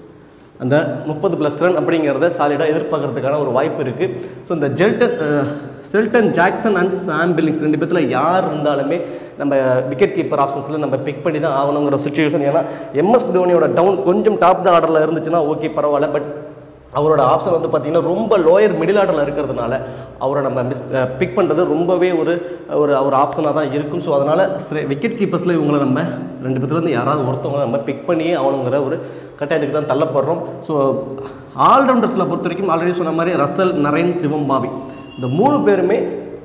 அந்த முப்பது ப்ளஸ் ரன் அப்படிங்கிறத சாலிடாக எதிர்பார்க்கறதுக்கான ஒரு வாய்ப்பு இருக்குது ஸோ இந்த Sheldon Sheldon Jackson and Sam Billings ரெண்டு பேத்துல யார் இருந்தாலுமே நம்ம விக்கெட் கீப்பர் ஆப்ஷன்ஸில் நம்ம பிக் பண்ணி தான் ஆகணுங்கிற சுச்சுவேஷன் ஏன்னா எம்எஸ் தோனியோட டவுன் கொஞ்சம் டாப் த ஆர்டரில் இருந்துச்சுன்னா ஓகே பரவாயில்ல பட் அவரோட ஆப்ஷன் வந்து பார்த்தீங்கன்னா ரொம்ப லோயர் மிடில் ஆர்டரில் இருக்கிறதுனால அவரை நம்ம மிஸ் பிக் பண்ணுறது ரொம்பவே ஒரு ஒரு ஒரு ஆப்ஷனாக தான் இருக்கும் ஸோ அதனால் விக்கெட் கீப்பர்ஸில் இவங்களை நம்ம ரெண்டு பேர்த்துலேருந்து யாராவது ஒருத்தவங்களை நம்ம பிக் பண்ணியே ஆகணுங்கிற ஒரு கட்டாயத்துக்கு தான் தள்ளப்படுறோம் ஸோ ஆல்ரவுண்டர்ஸில் பொறுத்த வரைக்கும் ஆல்ரெடி சொன்ன மாதிரி ரசல் நரேன் சிவம் பாவி இந்த மூணு பேருமே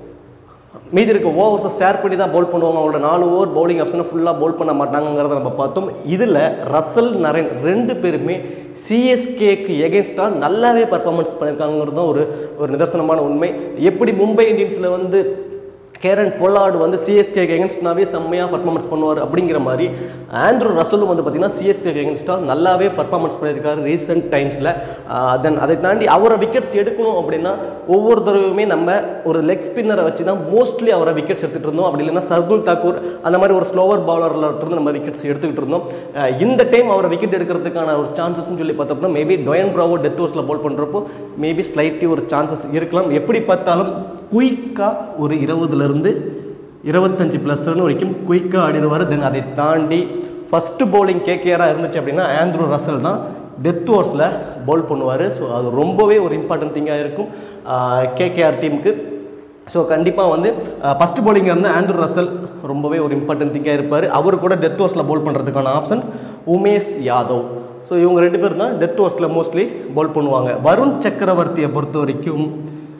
மீதி இருக்க ஓவர்ஸை ஷேர் பண்ணி தான் பவுல் பண்ணுவாங்க அவங்களோட நாலு ஓவர் பவுலிங் ஆப்ஷனை ஃபுல்லாக பவுல் பண்ண மாட்டாங்கங்கிறத நம்ம பார்த்தோம் இதில் ரசல் நரேன் ரெண்டு பேருமே சிஎஸ்கேக்கு எகென்ஸ்டாக நல்லாவே பர்ஃபார்மன்ஸ் பண்ணியிருக்காங்கிறது தான் ஒரு ஒரு நிதர்சனமான உண்மை எப்படி மும்பை இந்தியன்ஸில் வந்து கேரன் பொல்லார்டு வந்து சிஎஸ்கே எகென்ஸ்ட்னாவே செம்மையாக பர்ஃபார்மன்ஸ் பண்ணுவார் அப்படிங்கிற மாதிரி ஆண்ட்ரூ ரசலும் வந்து பார்த்தீங்கன்னா சிஎஸ்கே எகென்ஸ்டாக நல்லாவே பர்ஃபார்மன்ஸ் பண்ணியிருக்காரு ரீசெண்ட் டைம்ஸில் தென் அதை தாண்டி அவரை விக்கெட்ஸ் எடுக்கணும் அப்படின்னா ஒவ்வொரு தடவையுமே நம்ம ஒரு லெக் ஸ்பின்னரை வச்சு தான் மோஸ்ட்லி அவரை விக்கெட்ஸ் எடுத்துகிட்டு இருந்தோம் அப்படி இல்லைன்னா சர்துல் தாக்கூர் அந்த மாதிரி ஒரு ஸ்லோவர் பவுலரில் இருந்து நம்ம விக்கெட்ஸ் எடுத்துக்கிட்டு இருந்தோம் அஹ் இந்த டைம் அவரை விக்கெட் எடுக்கிறதுக்கான ஒரு சான்சஸ்ன்னு சொல்லி பார்த்தோம்னா மேபி டொயன் ப்ராவோ டெத் ஓவர்ஸில் போல் பண்ணுறப்போ மேபி ஸ்லைட்லி ஒரு சான்சஸ் இருக்கலாம் எப்படி பார்த்தாலும் குயிக்காக ஒரு இருபதுலேருந்து இருபத்தஞ்சு ப்ளஸ் ரன் வரைக்கும் குயிக்காக ஆடிடுவார் தென் அதை தாண்டி ஃபஸ்ட்டு பவுலிங் கேகேஆராக இருந்துச்சு அப்படின்னா ஆண்ட்ரூ ரசல் தான் டெத் ஓவர்ஸில் பவுல் பண்ணுவார் ஸோ அது ரொம்பவே ஒரு இம்பார்ட்டன்ட் திங்காக இருக்கும் கேகேஆர் டீமுக்கு ஸோ கண்டிப்பாக வந்து ஃபஸ்ட் bowling இருந்து ஆண்ட்ரூ ரசல் ரொம்பவே ஒரு இம்பார்ட்டன்ட் திங்காக இருப்பார் அவர் கூட டெத் ஓவர்ஸில் பவுல் பண்ணுறதுக்கான ஆப்ஷன்ஸ் உமேஷ் யாதவ் ஸோ இவங்க ரெண்டு பேர் தான் டெத் ஓவர்ஸில் மோஸ்ட்லி பவுல் பண்ணுவாங்க வருண் சக்கரவர்த்தியை பொறுத்த வரைக்கும்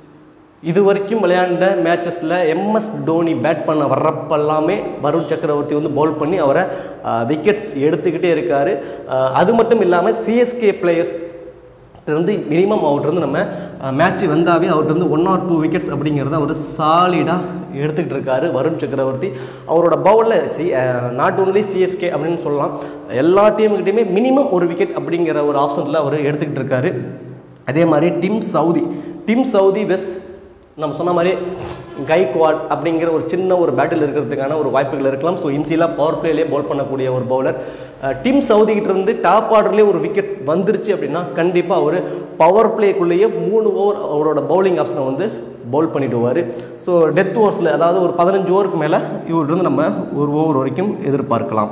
இது வரைக்கும் விளையாண்ட மேட்சஸில் எம்எஸ் தோனி பேட் பண்ண வர்றப்பெல்லாமே வருண் சக்கரவர்த்தி வந்து பவுல் பண்ணி அவரை விக்கெட்ஸ் எடுத்துக்கிட்டே இருக்காரு அஹ் அது மட்டும் இல்லாமல் சிஎஸ்கே பிளேயர்ஸ் இருந்து மினிமம் அவர்கிட்ட நம்ம மேட்ச் வந்தாவே அவர்கிட்ட இருந்து ஒன் ஆர் டூ விக்கெட்ஸ் அப்படிங்கிறத அவர் சாலிடாக எடுத்துக்கிட்டு இருக்காரு வருண் சக்கரவர்த்தி அவரோட பவுலில் சி நாட் ஓன்லி சிஎஸ்கே அப்படின்னு சொல்லலாம் எல்லா டீமுக்கிட்டையுமே மினிமம் ஒரு விக்கெட் அப்படிங்கிற ஒரு ஆப்ஷனில் அவர் எடுத்துக்கிட்டு இருக்காரு அதே மாதிரி Tim Southee Tim Southee was நம்ம சொன்ன மாதிரி கைக்வாட் அப்படிங்கிற ஒரு சின்ன ஒரு பேட்டில் இருக்கிறதுக்கான ஒரு வாய்ப்புகள் இருக்கலாம் ஸோ இன்சியலாக பவர் பிளேலேயே பவுல் பண்ணக்கூடிய ஒரு பவுலர் டீம் சவுதிக்கிட்ட இருந்து டாப் ஆர்டர்லேயே ஒரு விக்கெட்ஸ் வந்துருச்சு அப்படின்னா கண்டிப்பாக அவர் பவர் பிளேக்குள்ளேயே மூணு ஓவர் அவரோட பவுலிங் ஆப்ஷனை வந்து பவுல் பண்ணிடுவார் ஸோ டெத் ஓவர்ஸில் அதாவது ஒரு பதினஞ்சு ஓவருக்கு மேலே இவர்கிட்ட நம்ம ஒரு ஓவர் வரைக்கும் எதிர்பார்க்கலாம்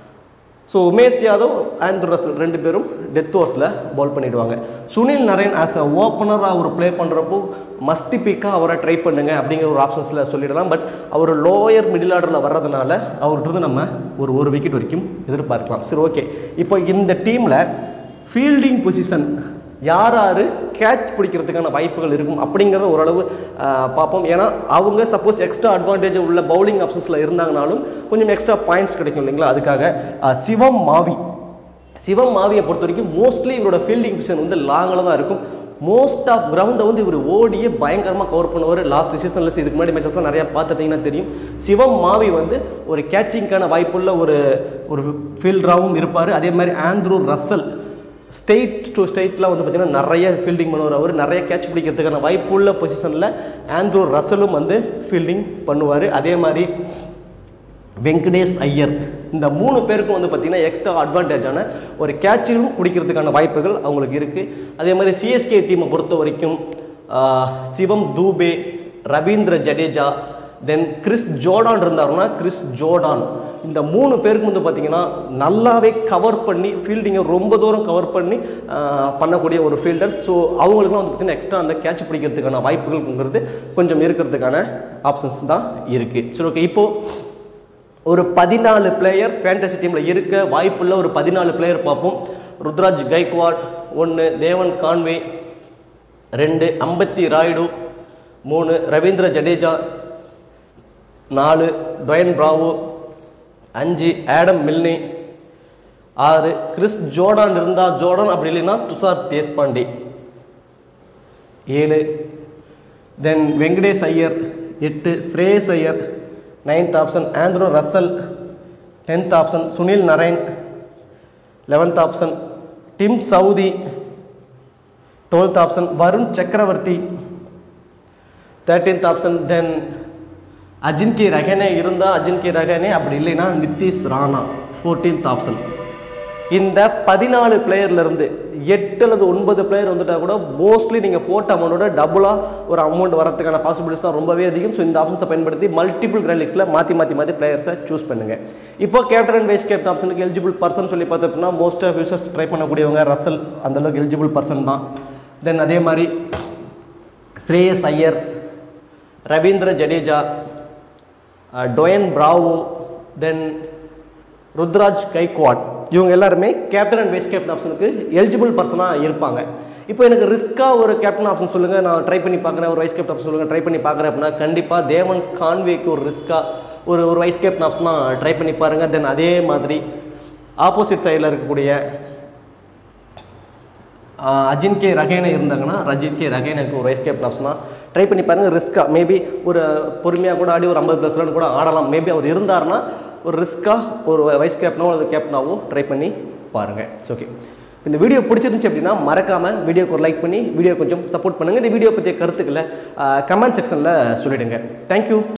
so Umesh Yadav Andre Russell ரெண்டு பேரும் டெத் ஓவர்ஸில் பவுல் பண்ணிடுவாங்க சுனில் நரேன் ஆஸ் அ ஓப்பனராக அவர் ப்ளே பண்ணுறப்போ மஸ்டி பிக்காக அவரை ட்ரை பண்ணுங்க அப்படிங்கிற ஒரு ஆப்ஷன்ஸில் சொல்லிடலாம் பட் அவர் லோயர் மிடில் ஆர்டரில் வர்றதுனால அவர்கிட்ட நம்ம ஒரு ஒரு விக்கெட் வரைக்கும் எதிர்பார்க்கலாம் சரி ஓகே இப்போ இந்த டீமில் ஃபீல்டிங் பொசிஷன் யார் யார் கேட்ச் பிடிக்கிறதுக்கான வாய்ப்புகள் இருக்கும் அப்படிங்கிறத ஓரளவு ஆஹ், பார்ப்போம் ஏன்னா அவங்க சப்போஸ் எக்ஸ்ட்ரா அட்வான்டேஜ் உள்ள பவுலிங் ஆப்ஷன்ஸில் இருந்தாங்கனாலும் கொஞ்சம் எக்ஸ்ட்ரா பாயிண்ட்ஸ் கிடைக்கும் இல்லைங்களா அதுக்காக ஆஹ், சிவம் மாவி சிவம் மாவியை பொறுத்த வரைக்கும் மோஸ்ட்லி இவரோட ஃபீல்டிங் பொசிஷன் வந்து லாங்கில் தான் இருக்கும் மோஸ்ட் ஆஃப் கிரவுண்டை வந்து இவர் ஓடியே பயங்கரமாக கவர் பண்ணுவார் லாஸ்ட் சீசனில் இதுக்கு முன்னாடி மேட்சஸ்லாம் நிறையா பார்த்துட்டிங்கன்னா தெரியும் சிவம் மாவி வந்து ஒரு கேட்சிங்க்கான வாய்ப்புள்ள ஒரு ஒரு ஃபீல்டராகவும் இருப்பார் அதே மாதிரி ஆண்ட்ரூ ரசல் ஸ்டேட் டு ஸ்டேட்லாம் வந்து பார்த்தீங்கன்னா நிறைய ஃபீல்டிங் பண்ணுவார் அவர் நிறைய கேட்ச் பிடிக்கிறதுக்கான வாய்ப்புள்ள பொசிஷனில் ஆண்ட்ரூ ரசலும் வந்து ஃபீல்டிங் பண்ணுவார் அதே மாதிரி வெங்கடேஷ் ஐயர் இந்த மூணு பேருக்கும் வந்து பார்த்தீங்கன்னா எக்ஸ்ட்ரா அட்வான்டேஜான ஒரு கேட்சிலும் பிடிக்கிறதுக்கான வாய்ப்புகள் அவங்களுக்கு இருக்குது அதே மாதிரி சிஎஸ்கே டீமை பொறுத்த வரைக்கும் ஆஹ், Shivam Dube Ravindra Jadeja then Chris Jordan இருந்தாருன்னா கிறிஸ் ஜோர்டான் இந்த மூணு பேருக்கு வந்து பார்த்தீங்கன்னா நல்லாவே கவர் பண்ணி ஃபீல்டிங்கை ரொம்ப தூரம் கவர் பண்ணி ஆஹ், பண்ணக்கூடிய ஒரு ஃபீல்டர் ஸோ அவங்களுக்குலாம் வந்து பார்த்தீங்கன்னா எக்ஸ்ட்ரா அந்த கேட்ச் பிடிக்கிறதுக்கான வாய்ப்புகள்ங்கிறது கொஞ்சம் இருக்கிறதுக்கான ஆப்ஷன்ஸ் தான் இருக்குது சரி ஓகே இப்போது ஒரு பதினாலு பிளேயர் ஃபேண்டசி டீமில் இருக்க வாய்ப்புள்ள ஒரு பதினாலு பிளேயர் பார்ப்போம் ருத்ராஜ் கைக்வாட் ஒன்று தேவன் கான்வே ரெண்டு அம்பத்தி ராயுடு மூணு ரவீந்திர ஜடேஜா நாலு டொயன் பிராவோ அஞ்சு ஆடம் மில்னி ஆறு கிறிஸ் ஜோர்டான் இருந்தா ஜோர்டான் அப்படி இல்லைன்னா துஷார் தேஷ்பாண்டே ஏழு தென் வெங்கடேஷ் ஐயர் எட்டு Shreyas Iyer ninth option Andre Russell tenth option Sunil Narine eleventh option Tim Southee twelfth option Varun Chakravarthy thirteenth option தென் அஜின்கே ரஹனே இருந்தால் அஜின்கே ரஹனே அப்படி இல்லைன்னா நிதிஷ் ராணா ஃபோர்டீன்த் ஆப்ஷன் இந்த பதினாலு இருந்து எட்டு அல்லது ஒன்பது பிளேயர் வந்துட்டா கூட மோஸ்ட்லி நீங்கள் போட்ட அமௌண்ட்டோட டபுளாக ஒரு அமௌண்ட் வரதுக்கான பாசிபிலிட்டிஸ் தான் ரொம்பவே அதிகம் ஸோ இந்த ஆப்ஷன்ஸை பயன்படுத்தி மல்டிபிள் கிராண்ட் லீக்ஸில் மாற்றி மாற்றி மாற்றி பிளேயர்ஸை சூஸ் பண்ணுங்க இப்போ கேப்டன் அண்ட் வைஸ் கேப்டன் ஆப்ஷனுக்கு எலிஜிபிள் பர்சன் சொல்லி பார்த்தோம்னா மோஸ்ட் ஆஃப் யூசர்ஸ் ட்ரை பண்ணக்கூடியவங்க ரசல் அந்த அளவுக்கு எலிஜிபிள் பர்சன் தான் தென் அதே மாதிரி Shreyas Iyer Ravindra Jadeja Dwayne Bravo then Ruturaj Gaikwad இவங்க எல்லாருமே கேப்டன் அண்ட் வைஸ் கேப்டன் ஆப்ஷனுக்கு எலிஜிபிள் பர்சனாக இருப்பாங்க இப்போ எனக்கு ரிஸ்க்காக ஒரு கேப்டன் ஆப்ஷன் சொல்லுங்கள் நான் ட்ரை பண்ணி பார்க்குறேன் ஒரு வைஸ் கேப்டன் ஆப்ஷன் சொல்லுங்கள் ட்ரை பண்ணி பார்க்குறேன் அப்படின்னா கண்டிப்பாக தேவன் கான்வேக்கு ஒரு ரிஸ்க்காக ஒரு ஒரு வைஸ் கேப்டன் ஆப்ஷனாக ட்ரை பண்ணி பாருங்கள் தென் அதே மாதிரி ஆப்போசிட் சைடில் இருக்கக்கூடிய ஆஹ் அஜின் கே ரகேனா இருந்தாங்கன்னா ரஜின் கே ரகேனுக்கு ஒரு வைஸ் கேப்டன் ஆப்ஷனாக ட்ரை பண்ணி பாருங்க ரிஸ்க்காக மேபி ஒரு பொறுமையாக கூட ஆடி ஒரு ஐம்பது ப்ளஸ் ரன் கூட ஆடலாம் மேபி அவர் இருந்தாருன்னா ஒரு ரிஸ்க்காக ஒரு வைஸ் கேப்டனோ அல்லது கேப்டனாவோ ட்ரை பண்ணி பாருங்கள் ஓகே இந்த வீடியோ பிடிச்சிருந்துச்சு அப்படின்னா மறக்காம வீடியோக்கு ஒரு லைக் பண்ணி வீடியோ கொஞ்சம் சப்போர்ட் பண்ணுங்க இந்த வீடியோ பற்றிய கருத்துக்களை கமெண்ட் செக்ஷனில் சொல்லிடுங்க தேங்க்யூ